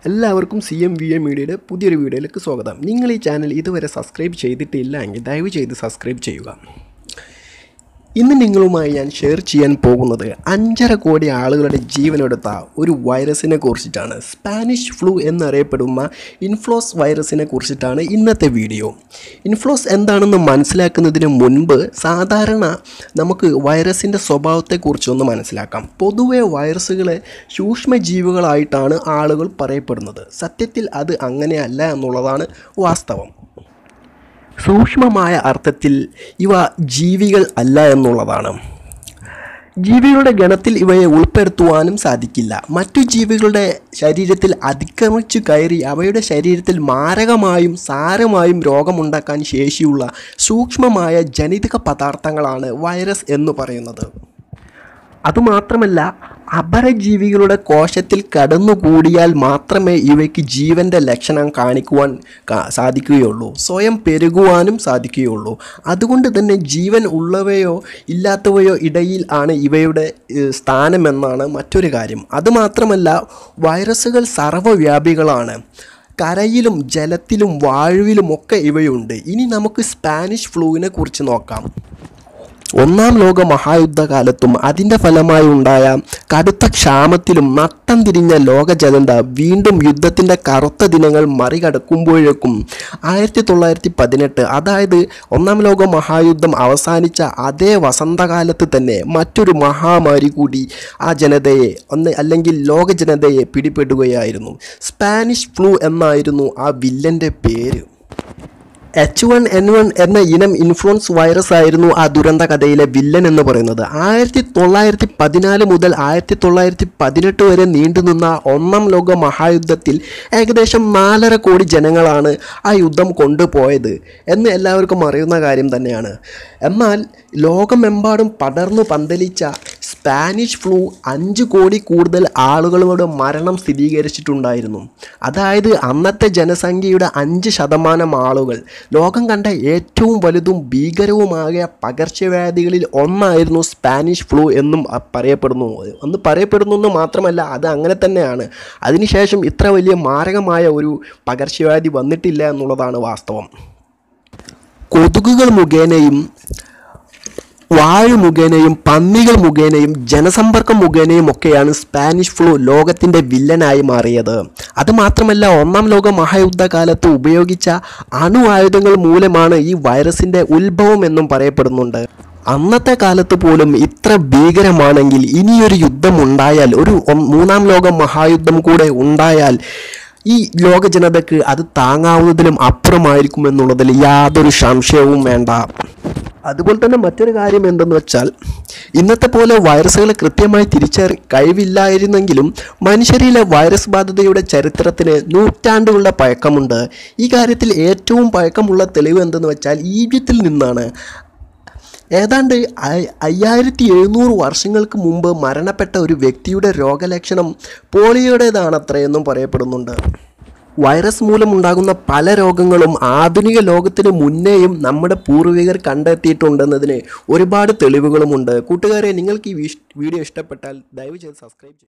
എല്ലാവർക്കും C M V M മീഡിയയുടെ പുതിയൊരു വീഡിയോയിലേക്ക് സ്വാഗതം നിങ്ങൾ ഈ ചാനൽ ഇതുവരെ സബ്സ്ക്രൈബ് ചെയ്തിട്ടില്ല എങ്കിൽ ദയവ് ചെയ്ത് സബ്സ്ക്രൈബ് ചെയ്യുക ഇന്ന് നിങ്ങളുമായി ഞാൻ ഷെയർ ചെയ്യാൻ പോകുന്നത് അഞ്ചര കോടി ആളുകളുടെ ജീവനെടുത്ത ഒരു വൈറസിനെ കുറിച്ചിട്ടാണ് സ്പാനിഷ് ഫ്ലൂ എന്നറിയപ്പെടുന്ന ഇൻഫ്ലോസ് വൈറസിനെ കുറിച്ചിട്ടാണ് ഇന്നത്തെ വീഡിയോ ഇൻഫ്ലോസ് എന്താണെന്ന് മനസ്സിലാക്കുന്നതിന് മുൻപ് സാധാരണ നമുക്ക് വൈറസിൻ്റെ സ്വഭാവത്തെക്കുറിച്ച് ഒന്ന് മനസ്സിലാക്കാം പൊതുവെ വൈറസുകളെ സൂക്ഷ്മജീവികളായിട്ടാണ് ആളുകൾ പറയപ്പെടുന്നത് സത്യത്തിൽ അത് അങ്ങനെയല്ല എന്നുള്ളതാണ് വാസ്തവം സൂക്ഷ്മമായ അർത്ഥത്തിൽ ഇവ ജീവികൾ അല്ല എന്നുള്ളതാണ് ജീവികളുടെ ഗണത്തിൽ ഇവയെ ഉൾപ്പെടുത്തുവാനും സാധിക്കില്ല മറ്റു ജീവികളുടെ ശരീരത്തിൽ അതിക്രമിച്ചു കയറി അവയുടെ ശരീരത്തിൽ മാരകമായും സാരമായും രോഗമുണ്ടാക്കാൻ ശേഷിയുള്ള സൂക്ഷ്മമായ ജനിതക പദാർത്ഥങ്ങളാണ് വൈറസ് എന്ന് പറയുന്നത് അതുമാത്രമല്ല അപരജീവികളുടെ കോശത്തിൽ കടന്നുകൂടിയാൽ മാത്രമേ ഇവയ്ക്ക് ജീവൻ്റെ ലക്ഷണം കാണിക്കുവാൻ കാ- സാധിക്കുകയുള്ളൂ സ്വയം പെരുകുവാനും സാധിക്കുകയുള്ളൂ അതുകൊണ്ട് തന്നെ ജീവൻ ഉള്ളവയോ ഇല്ലാത്തവയോ ഇടയിൽ ആണ് ഇവയുടെ ഏഹ്, സ്ഥാനമെന്നാണ് മറ്റൊരു കാര്യം അതുമാത്രമല്ല വൈറസുകൾ സർവ്വവ്യാപികളാണ് കരയിലും ജലത്തിലും വായുവിലുമൊക്കെ ഇവയുണ്ട് ഇനി നമുക്ക് സ്പാനിഷ് ഫ്ലൂവിനെ കുറിച്ച് നോക്കാം ഒന്നാം ലോക മഹായുദ്ധകാലത്തും അതിൻ്റെ ഫലമായി ഉണ്ടായ കടുത്ത ക്ഷാമത്തിലും നട്ടം തിരിഞ്ഞ ലോക ജനത വീണ്ടും യുദ്ധത്തിൻ്റെ കറുത്ത ദിനങ്ങൾ മറികടക്കുമ്പോഴേക്കും ആയിരത്തി തൊള്ളായിരത്തി പതിനെട്ട് അതായത് ഒന്നാം ലോക മഹായുദ്ധം അവസാനിച്ച അതേ വസന്തകാലത്ത് തന്നെ മറ്റൊരു മഹാമാരി കൂടി ആ ജനതയെ ഒന്ന് അല്ലെങ്കിൽ ലോക ജനതയെ പിടിപെടുകയായിരുന്നു സ്പാനിഷ് ഫ്ലൂ എന്നായിരുന്നു ആ വില്ലൻ്റെ പേര് എച്ച് വൺ എൻ വൺ എന്ന ഇനം ഇൻഫ്ലുവൻസ് വൈറസ് ആയിരുന്നു ആ ദുരന്ത കഥയിലെ വില്ലൻ എന്ന് പറയുന്നത് ആയിരത്തി തൊള്ളായിരത്തി പതിനാല് മുതൽ ആയിരത്തി തൊള്ളായിരത്തി പതിനെട്ട് വരെ നീണ്ടുനിന്ന ഒന്നാം ലോക മഹായുദ്ധത്തിൽ ഏകദേശം നാലര കോടി ജനങ്ങളാണ് ആ യുദ്ധം കൊണ്ടുപോയത് എന്ന് എല്ലാവർക്കും അറിയുന്ന കാര്യം തന്നെയാണ് എന്നാൽ ലോകമെമ്പാടും പടർന്നു പന്തലിച്ച സ്പാനിഷ് ഫ്ലൂ അഞ്ച് കോടി കൂടുതൽ ആളുകളുടെ മരണം സ്ഥിരീകരിച്ചിട്ടുണ്ടായിരുന്നു അതായത് അന്നത്തെ ജനസംഖ്യയുടെ അഞ്ച് ശതമാനം ആളുകൾ ലോകം കണ്ട ഏറ്റവും വലുതും ഭീകരവുമായ പകർച്ചവ്യാധികളിൽ ഒന്നായിരുന്നു സ്പാനിഷ് ഫ്ലൂ എന്നും അ- പറയപ്പെടുന്നു എന്ന് പറയപ്പെടുന്നു എന്ന് മാത്രമല്ല അത് അങ്ങനെ തന്നെയാണ് അതിനുശേഷം ഇത്ര വലിയ മാരകമായ ഒരു പകർച്ചവ്യാധി വന്നിട്ടില്ല എന്നുള്ളതാണ് വാസ്തവം കൊതുകുകൾ മുഖേനയും വായു മുഖേനയും പന്നികൾ മുഖേനയും ജനസമ്പർക്കം മുഖേനയും ഒക്കെയാണ് സ്പാനിഷ് ഫ്ലൂ ലോകത്തിൻ്റെ വില്ലനായി മാറിയത് അതുമാത്രമല്ല ഒന്നാം ലോക മഹായുദ്ധകാലത്ത് ഉപയോഗിച്ച അണു ആയുധങ്ങൾ മൂലമാണ് ഈ വൈറസിൻ്റെ ഉത്ഭവം എന്നും പറയപ്പെടുന്നുണ്ട് അന്നത്തെ കാലത്ത് പോലും ഇത്ര ഭീകരമാണെങ്കിൽ ഇനിയൊരു യുദ്ധം ഉണ്ടായാൽ ഒരു ഒ- മൂന്നാം ലോക മഹായുദ്ധം കൂടെ ഉണ്ടായാൽ ഈ ലോക ജനതയ്ക്ക് അത് താങ്ങാവുന്നതിലും അപ്പുറമായിരിക്കും എന്നുള്ളതിൽ യാതൊരു സംശയവും വേണ്ട അതുപോലെ തന്നെ മറ്റൊരു കാര്യം എന്തെന്ന് വെച്ചാൽ ഇന്നത്തെ പോലെ വൈറസുകളെ കൃത്യമായി തിരിച്ചറി കഴിവില്ലായിരുന്നെങ്കിലും മനുഷ്യരിലെ വൈറസ് ബാധിതയുടെ ചരിത്രത്തിന് നൂറ്റാണ്ടുകളുടെ പഴക്കമുണ്ട് ഈ കാര്യത്തിൽ ഏറ്റവും പഴക്കമുള്ള തെളിവ് എന്തെന്ന് വെച്ചാൽ ഈജിപ്തിൽ നിന്നാണ് ഏതാണ്ട് അയ്- അയ്യായിരത്തി എഴുന്നൂറ് വർഷങ്ങൾക്ക് മുമ്പ് മരണപ്പെട്ട ഒരു വ്യക്തിയുടെ രോഗലക്ഷണം പോളിയോയുടേതാണത്രയെന്നും പറയപ്പെടുന്നുണ്ട് വൈറസ് മൂലമുണ്ടാകുന്ന പല രോഗങ്ങളും ആധുനിക ലോകത്തിന് മുന്നേയും നമ്മുടെ പൂർവികർ കണ്ടെത്തിയിട്ടുണ്ടെന്നതിന് ഒരുപാട് തെളിവുകളുമുണ്ട് കൂട്ടുകാരെ നിങ്ങൾക്ക് ഈ വീഡിയോ ഇഷ്ടപ്പെട്ടാൽ ദയവ് ചെയ്ത് സബ്സ്ക്രൈബ് ചെയ്യുക